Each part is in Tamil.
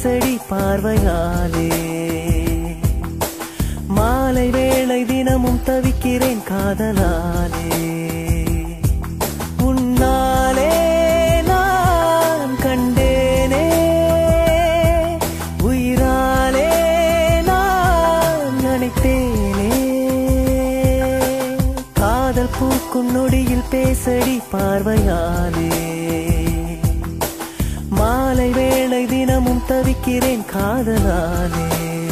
பேசடி பார்வையாலே மாலை வேளை தினமும் தவிக்கிறேன் காதலாலே உன்னாலே நான் கண்டேனே உயிராலே நான் நினைத்தேனே காதல் பூக்கும் நொடியில் பேசடி பார்வையாலே மாலை வேளை தினமும் தவிக்கிறேன் காதலாலே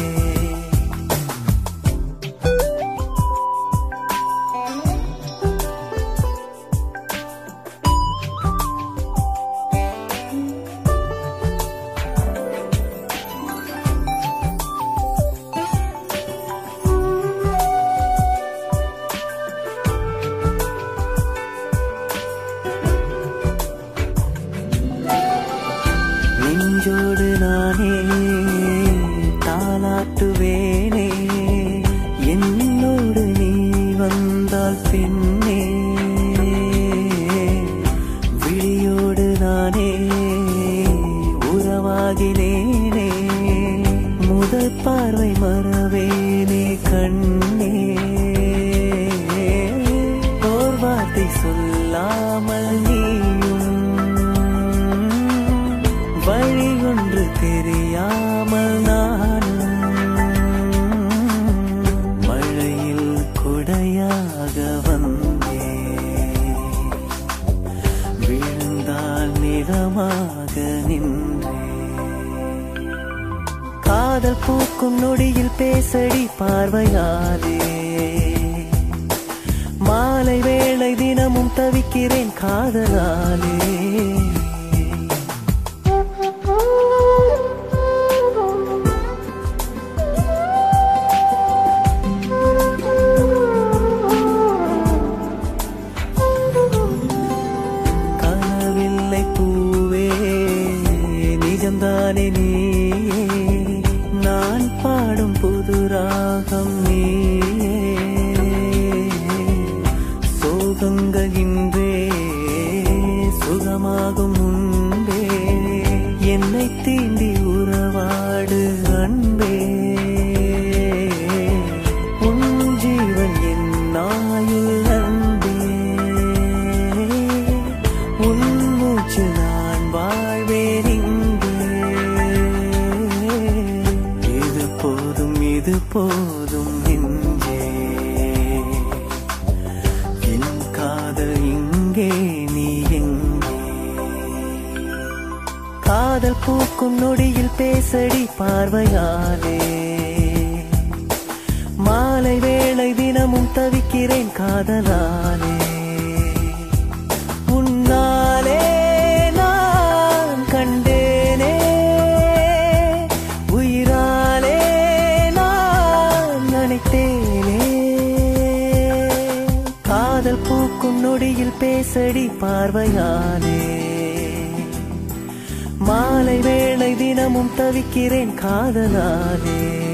நெஞ்சோடு நானே தாலாட்டுவேனே என்னோடு நீ வந்தால் பெண்ணே விழியோடு நானே உறவாகினேனே முதல் பார்வை மறவேனே கண்ணே ஓர் வார்த்தை சொல்லாமல் நீயும் வழி ஒன்று தெரியாமல் நானும் மழையில் குடையாக வந்தேன் விழுந்தால் நிறமாக நின்றேன் காதல் பூக்கும் நொடியில் பேசடி பார்வையாலே மாலை வேளை தினமும் தவிக்கிறேன் காதலாலே கனவில்லை பூவே நிஜம்தானே நீயே நான் பாடும் புது ராகம் நீயே சோகங்கள் இன்றே சுகமாகும் முன்பே என்னை தீண்டி உறவாடு அன்பே உன் ஜீவன் என் நாயுள் அன்பே உன் மூச்சு நான் வாழ்வேன் இங்கே இது போதும் இது போதும் நெஞ்சே என் காதல் இங்கே நீ எங்கே காதல் பூக்கும் நொடியில் பேசடி பார்வையாலே மாலை வேளை தினமும் தவிக்கிறேன் காதலாலே உன்னாலே நான் கண்டேனே உயிராலே நான் நினைத்தேனே காதல் பூக்கும் நொடியில் பேசடி பார்வையாலே மாலை வேளை தினமும் தவிக்கிறேன் காதலாலே